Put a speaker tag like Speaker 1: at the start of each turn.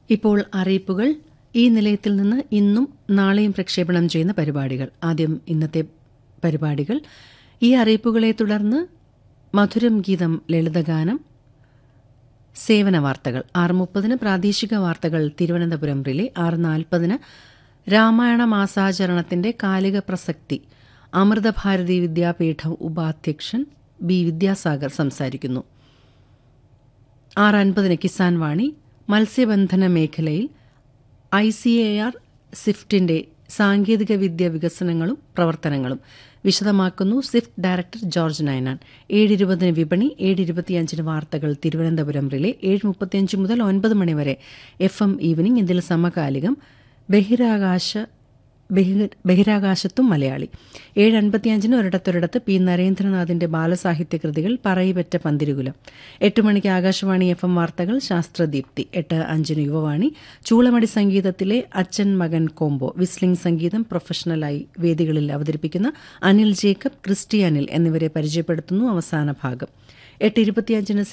Speaker 1: ഇപ്പോൾ അറിയിപ്പുകൾ ഈ നിലയത്തിൽ നിന്ന് ഇന്നും നാളെയും പ്രക്ഷേപണം ചെയ്യുന്ന പരിപാടികൾ ആദ്യം ഇന്നത്തെ പരിപാടികൾ ഈ അറിയിപ്പുകളെ തുടർന്ന് മധുരം ഗീതം ലളിതഗാനം സേവന വാർത്തകൾ ആറ് മുപ്പതിന് പ്രാദേശിക വാർത്തകൾ തിരുവനന്തപുരം റിലേ ആറ് നാൽപ്പതിന് രാമായണ മാസാചരണത്തിന്റെ കാലിക പ്രസക്തി അമൃതഭാരതി വിദ്യാപീഠം ഉപാധ്യക്ഷൻ ബി വിദ്യാസാഗർ സംസാരിക്കുന്നു ആറ് അൻപതിന് കിസാൻ വാണി മത്സ്യബന്ധന മേഖലയിൽ ഐ സി എ ആർ സിഫ്റ്റിന്റെ സാങ്കേതിക വിദ്യ വികസനങ്ങളും പ്രവർത്തനങ്ങളും വിശദമാക്കുന്നു സിഫ്റ്റ് ഡയറക്ടർ ജോർജ് നയനാൻ ഏഴ് ഇരുപതിന് വിപണി ഏഴ് ഇരുപത്തിയഞ്ചിന് വാർത്തകൾ തിരുവനന്തപുരം റിലേ ഏഴ് മുപ്പത്തിയഞ്ച് മുതൽ ഒൻപത് മണിവരെ എഫ് എം ഈവനിംഗ് ഇതിൽ സമകാലികം ബഹിരാകാശ ബഹിര- ബഹിരാകാശത്തും മലയാളി ഏഴ് അൻപത്തിയഞ്ചിന് ഒരിടത്തൊരിടത്ത് പി നരേന്ദ്രനാഥിന്റെ ബാലസാഹിത്യ കൃതികൾ പറയിപെറ്റ പന്തിരുകുലം എട്ട് മണിക്ക് ആകാശവാണി എഫ് എം വാർത്തകൾ ശാസ്ത്രദീപ്തി എട്ട് അഞ്ചിന് യുവവാണി ചൂളമടി സംഗീതത്തിലെ അച്ഛൻ മകൻ കോംബോ വിസ്ലിംഗ് സംഗീതം പ്രൊഫഷണലായി വേദികളിൽ അവതരിപ്പിക്കുന്ന അനിൽ ജേക്കബ് ക്രിസ്റ്റി അനിൽ എന്നിവരെ പരിചയപ്പെടുത്തുന്നു അവസാന ഭാഗം എട്ട് ഇരുപത്തിയഞ്ചിന്